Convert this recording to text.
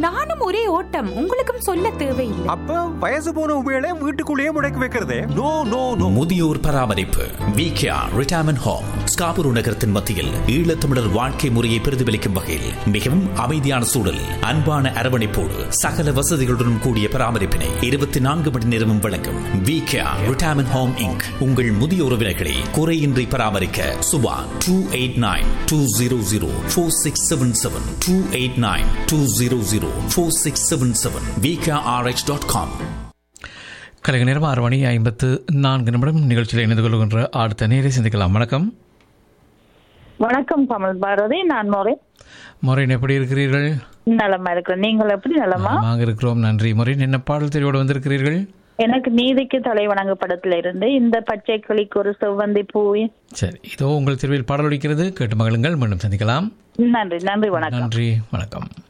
நானும் ஒரே ஓட்டம் உங்களுக்கும் சொல்ல தேவையில்லை அப்ப வயசு போன உபயோக வீட்டுக்குள்ளேயே முடக்கி வைக்கிறதே நோ நோ நோ முதியோர் பராமரிப்பு விகேஆர் ரிட்டையர்மெண்ட் ஹோம் ஸ்காபுரு நகரத்தின் மத்தியில் ஈழத்தமிழர் வாழ்க்கை முறையை பிரதிபலிக்கும் வகையில் மிகவும் அமைதியான சூழல் அன்பான அரவணைப்போடு சகல வசதிகளுடன் கூடிய பராமரிப்பினை இருபத்தி நான்கு மணி நேரமும் வழங்கும் விகேஆர் ரிட்டையர்மெண்ட் ஹோம் இங்க் உங்கள் முதிய உறவினர்களை குறையின்றி பராமரிக்க Subha two eight nine two zero zero four six seven seven two eight nine two zero zero four six seven seven V K R H dot com கலைக நேரம் ஆறு மணி ஐம்பத்து நான்கு நிமிடம் நிகழ்ச்சியில் இணைந்து கொள்கின்ற அடுத்த நேரை சிந்திக்கலாம் வணக்கம் வணக்கம் கமல் பாரதி நான் மோரே முறையின் எப்படி இருக்கிறீர்கள் நலமா இருக்கிறேன் நீங்கள் எப்படி நலமா நலமாக இருக்கிறோம் நன்றி முறையின் என்ன பாடல் தெரிவோடு வந்திருக்கிறீர்கள் எனக்கு நீதிக்கு தலை வணங்கு படத்துல இருந்து இந்த பச்சை கிளிக்கு ஒரு செவ்வந்தி பூவி சரி இதோ உங்கள் தெருவில் பாடல் ஒலிக்கிறது கேட்டு மகளுங்கள் மீண்டும் சந்திக்கலாம் நன்றி நன்றி வணக்கம் நன்றி வணக்கம்